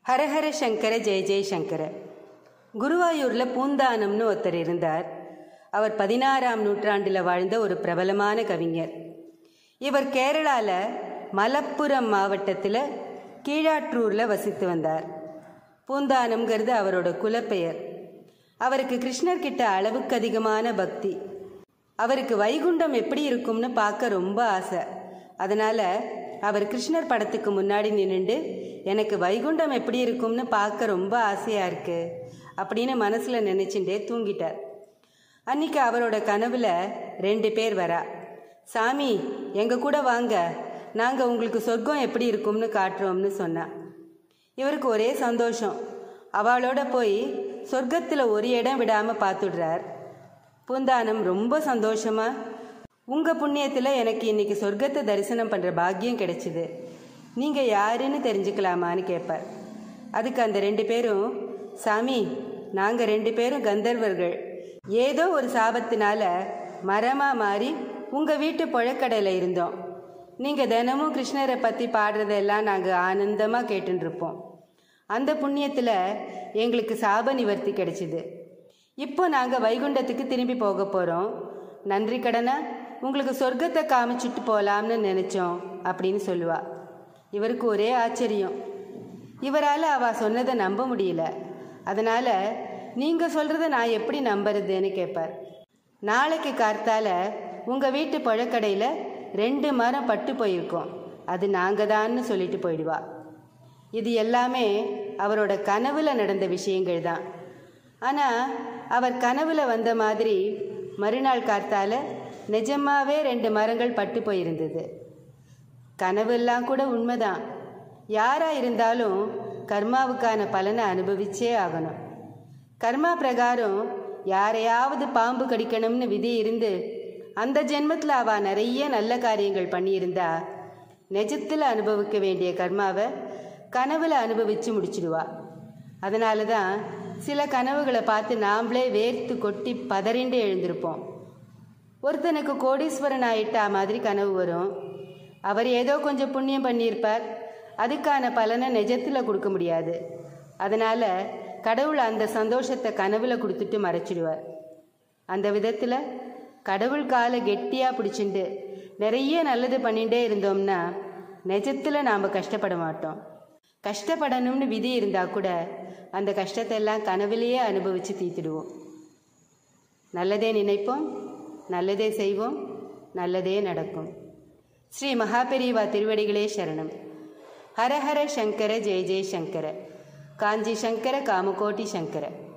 ஹரஹர சங்கர ஜெய ஜெய சங்கர குருவாயூரில் பூந்தானம்னு ஒருத்தர் இருந்தார் அவர் பதினாறாம் நூற்றாண்டில் வாழ்ந்த ஒரு பிரபலமான கவிஞர் இவர் கேரளாவில் மலப்புரம் மாவட்டத்தில் கீழாற்றூரில் வசித்து வந்தார் பூந்தானம்ங்கிறது அவரோட குலப்பெயர் அவருக்கு கிருஷ்ணர்கிட்ட அளவுக்கு அதிகமான பக்தி அவருக்கு வைகுண்டம் எப்படி இருக்கும்னு பார்க்க ரொம்ப ஆசை அதனால் அவர் கிருஷ்ணர் படத்துக்கு முன்னாடி நின்றுண்டு எனக்கு வைகுண்டம் எப்படி இருக்கும்னு பார்க்க ரொம்ப ஆசையாக இருக்கு அப்படின்னு மனசில் நினச்சிட்டே தூங்கிட்டார் அன்னைக்கு அவரோட கனவுல ரெண்டு பேர் வரா சாமி எங்கள் கூட வாங்க நாங்கள் உங்களுக்கு சொர்க்கம் எப்படி இருக்கும்னு காட்டுறோம்னு சொன்னா இவருக்கு ஒரே சந்தோஷம் அவளோட போய் சொர்க்கத்தில் ஒரு இடம் விடாமல் பார்த்துடுறார் பூந்தானம் ரொம்ப சந்தோஷமா உங்கள் புண்ணியத்தில் எனக்கு இன்னைக்கு சொர்க்கத்தை தரிசனம் பண்ணுற பாக்கியம் கிடைச்சிது நீங்கள் யாருன்னு தெரிஞ்சுக்கலாமான்னு கேட்பார் அதுக்கு அந்த ரெண்டு பேரும் சாமி நாங்கள் ரெண்டு பேரும் கந்தர்வர்கள் ஏதோ ஒரு சாபத்தினால மரமாக மாறி உங்கள் வீட்டு புழக்கடையில் இருந்தோம் நீங்கள் தினமும் கிருஷ்ணரை பற்றி பாடுறதெல்லாம் நாங்கள் ஆனந்தமாக கேட்டுருப்போம் அந்த புண்ணியத்தில் எங்களுக்கு சாப நிவர்த்தி கிடைச்சிது இப்போ நாங்கள் வைகுண்டத்துக்கு திரும்பி போக போகிறோம் நன்றி கடனா உங்களுக்கு சொர்க்கத்தை காமிச்சிட்டு போகலாம்னு நினச்சோம் அப்படின்னு சொல்லுவா இவருக்கு ஒரே ஆச்சரியம் இவரால் அவ சொன்னதை நம்ப முடியல அதனால் நீங்கள் சொல்கிறத நான் எப்படி நம்புறதுன்னு கேட்பார் நாளைக்கு கார்த்தால உங்கள் வீட்டு பழக்கடையில் ரெண்டு மரம் பட்டு போயிருக்கோம் அது நாங்கள் தான்னு சொல்லிட்டு போயிடுவா இது எல்லாமே அவரோட கனவுல நடந்த விஷயங்கள் தான் ஆனால் அவர் கனவுல வந்த மாதிரி மறுநாள் கார்த்தால நிஜமாவே ரெண்டு மரங்கள் பட்டு போயிருந்தது கனவெல்லாம் கூட உண்மைதான் யாரா இருந்தாலும் கர்மாவுக்கான பலனை அனுபவிச்சே ஆகணும் கர்மா பிரகாரம் யாரையாவது பாம்பு கடிக்கணும்னு விதி இருந்து அந்த ஜென்மத்தில் அவ நிறைய நல்ல காரியங்கள் பண்ணியிருந்தா நிஜத்தில் அனுபவிக்க வேண்டிய கர்மாவை கனவுல அனுபவிச்சு முடிச்சிடுவா அதனால தான் சில கனவுகளை பார்த்து நாம்ளே வேர்த்து கொட்டி பதறிண்டு எழுந்திருப்போம் ஒருத்தனுக்கு கோடீஸ்வரன் ஆயிட்டா மாதிரி கனவு வரும் அவர் ஏதோ கொஞ்சம் புண்ணியம் பண்ணியிருப்பார் அதுக்கான பலனை நிஜத்தில் கொடுக்க முடியாது அதனால் கடவுள் அந்த சந்தோஷத்தை கனவுல கொடுத்துட்டு மறைச்சிடுவார் அந்த விதத்தில் கடவுள் காலை கெட்டியாக பிடிச்சிண்டு நிறைய நல்லது பண்ணிகிட்டே இருந்தோம்னா நிஜத்தில் நாம் கஷ்டப்பட மாட்டோம் கஷ்டப்படணும்னு விதி இருந்தால் கூட அந்த கஷ்டத்தை எல்லாம் கனவுலேயே அனுபவித்து தீர்த்திடுவோம் நல்லதே நினைப்போம் நல்லதே செய்வோம் நல்லதே நடக்கும் ஸ்ரீ மகாபெரிவா திருவடிகளே சரணம் ஹரஹர சங்கர ஜெய ஜெய சங்கர காஞ்சி சங்கர காமகோட்டி சங்கர